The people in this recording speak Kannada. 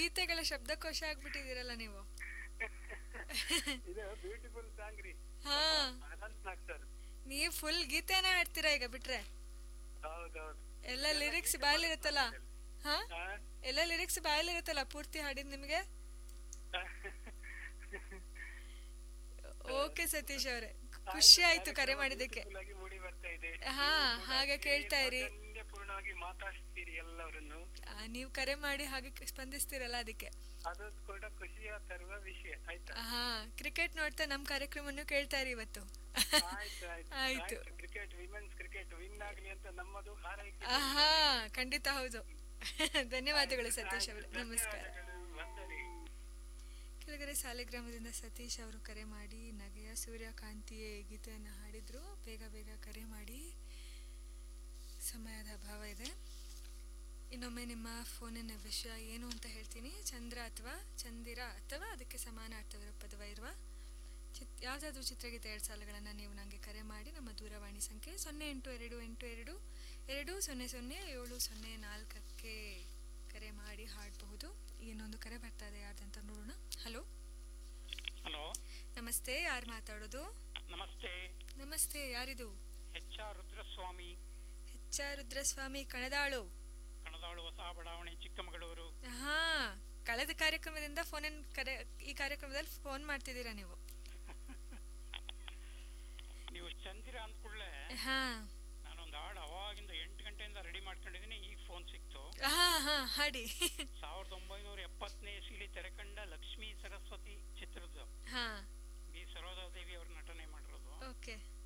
ಗೀತೆಗಳ ಶಬ್ದಕೋಶ ಆಗ್ಬಿಟ್ಟಿದ್ದೀರಲ್ಲ ನೀವು ಇದು ಬ್ಯೂಟಿಫುಲ್ ಸಾಂಗ್ ರೀ ಹಾ ಅನಂತ್ ನಾಗ್ ಸರ್ ನೀವು ಫುಲ್ ಗೀತೆನ ಹಾಡ್ತೀರಾ ಈಗ ಬಿಟ್ರೆ ಹೌದೌದು ಎಲ್ಲ ಲಿರಿಕ್ಸ್ ಬಾಯಲ್ಲಿರುತ್ತಲ್ಲ ಹಾ ಹಾ? ಎಲ್ಲ ಲಿರಿಕ್ಸ್ ಬಾಯಲ್ಲಿರುತ್ತಲ್ಲ ಪೂರ್ತಿ ಹಾಡಿದ್ ನಿಮ್ಗೆ ಓಕೆ ಸತೀಶ್ ಅವರೇ ಖುಷಿ ಆಯ್ತು ಕರೆ ಮಾಡಿದ್ದಕ್ಕೆ Beautiful ಆಗಿ ಮೂಡಿ ಬರ್ತಾ ಇದೆ ಹಾ ಹಾಗೆ ಕೇಳ್ತಾ ಇರಿ ಅದನ್ನೇ ಪೂರ್ಣವಾಗಿ ಮಾತಾಡ್ತೀರಿ ಎಲ್ಲವರನ್ನು ಆ, ನೀವು ಕರೆ ಮಾಡಿ ಹಾಗೆ ಕ- ಸ್ಪಂದಿಸ್ತೀರಲ್ಲ ಅದಕ್ಕೆ ಅದು ಕೂಡ ಖುಷಿಯ ತರುವ ವಿಷಯ ಆಯ್ತಾ ಹಾ ಕ್ರಿಕೆಟ್ ನೋಡ್ತಾ ನಮ್ ಕಾರ್ಯಕ್ರಮವನ್ನು ಕೇಳ್ತಾ ಇರಿ ಇವತ್ತು ಆಯ್ತು ಆಯ್ತು ಆಯ್ತು. ಕ್ರಿಕೆಟ್ ವಿಮೆನ್ಸ್ ಕ್ರಿಕೆಟ್ ವಿನ್ ಆಗ್ಲಿ ಅಂತ ನಮ್ಮದು ಹಾರೈಕೆ ಆಹಾ ಖಂಡಿತ ಹೌದು ಧನ್ಯವಾದಗಳು ಸತೀಶ್ ಅವರು ನಮಸ್ಕಾರ ಧನ್ಯವಾದಗಳು. ವಂದನೆ ಕೆಳಗಡೆ ಸಾಲಿಗ್ರಾಮದಿಂದ ಸತೀಶ್ ಅವರು ಕರೆ ಮಾಡಿ ನಗೆಯ ಸೂರ್ಯಕಾಂತಿಯೇ ಗೀತೆಯನ್ನು ಹಾಡಿದ್ರು ಬೇಗ ಬೇಗ ಕರೆ ಮಾಡಿ ಸಮಯದ ಅಭಾವ ಇದೆ ಇನ್ನೊಮ್ಮೆ ನಿಮ್ಮ ಫೋನಿನ ವಿಷಯ ಏನು ಅಂತ ಹೇಳ್ತೀನಿ ಚಂದ್ರ ಅಥವಾ ಚಂದಿರ ಅಥವಾ ಅದಕ್ಕೆ ಸಮಾನ ಅರ್ಥವಿರೋ ಪದವ ಇರುವ ಚಿತ್ ಯಾವುದಾದ್ರೂ ಚಿತ್ರಗೀತೆ ಎರಡು ಸಾಲುಗಳನ್ನು ನೀವು ನನಗೆ ಕರೆ ಮಾಡಿ ನಮ್ಮ ದೂರವಾಣಿ ಸಂಖ್ಯೆ ಸೊನ್ನೆ ಎಂಟು ಎರಡು ಎಂಟು ಎರಡು ಎರಡು ಸೊನ್ನೆ ಸೊನ್ನೆ ಏಳು ಸೊನ್ನೆ ನಾಲ್ಕಕ್ಕೆ ಕರೆ ಮಾಡಿ ಹಾಡಬಹುದು ಇನ್ನೊಂದು ಕರೆ ಬರ್ತಾ ಇದೆ ಯಾರ್ದಂತ ನೋಡೋಣ ಹಲೋ ಹಲೋ ನಮಸ್ತೆ ಯಾರು ಮಾತಾಡೋದು ನಮಸ್ತೆ ನಮಸ್ತೆ ಯಾರಿದು H R Rudraswamy H R Rudraswamy Kanadalu Kanadalu ಹೊಸ ಬಡಾವಣೆ ಚಿಕ್ಕಮಗಳೂರು ಹಾ ಕಳೆದ ಕಾರ್ಯಕ್ರಮದಿಂದ ಫೋನ್ ಕರೆ ಈ ಕಾರ್ಯಕ್ರಮದಲ್ಲಿ ಫೋನ್ ಮಾಡ್ತಿದ್ದೀರಾ ನೀವು ನೀವು ಚಂದಿರ ಅಂದ್ಕೂಡ್ಲೆ ಹಾ ನಾನೊಂದು ಹಾಡು ಅವಾಗಿಂದ ಎಂಟು ಗಂಟೆಯಿಂದ ರೆಡಿ ಮಾಡ್ಕೊಂಡಿದ್ದೀನಿ ಈಗ ಫೋನ್ ಸಿಕ್ತು ಹಾ ಹಾ ಹಾಡಿ ಸಾವಿರದ ಒಂಬೈನೂರ ಎಪ್ಪತ್ತನೇ ಇಸವಿಲಿ ತೆರೆಕಂಡ ಲಕ್ಷ್ಮೀ ಸರಸ್ವತಿ ಚಿತ್ರದ ಹಾ ಬಿ ಸರೋಜಾದೇವಿ ಅವ್ರ ನಟನೆ ಮಾಡಿರೋದು ಓಕೆ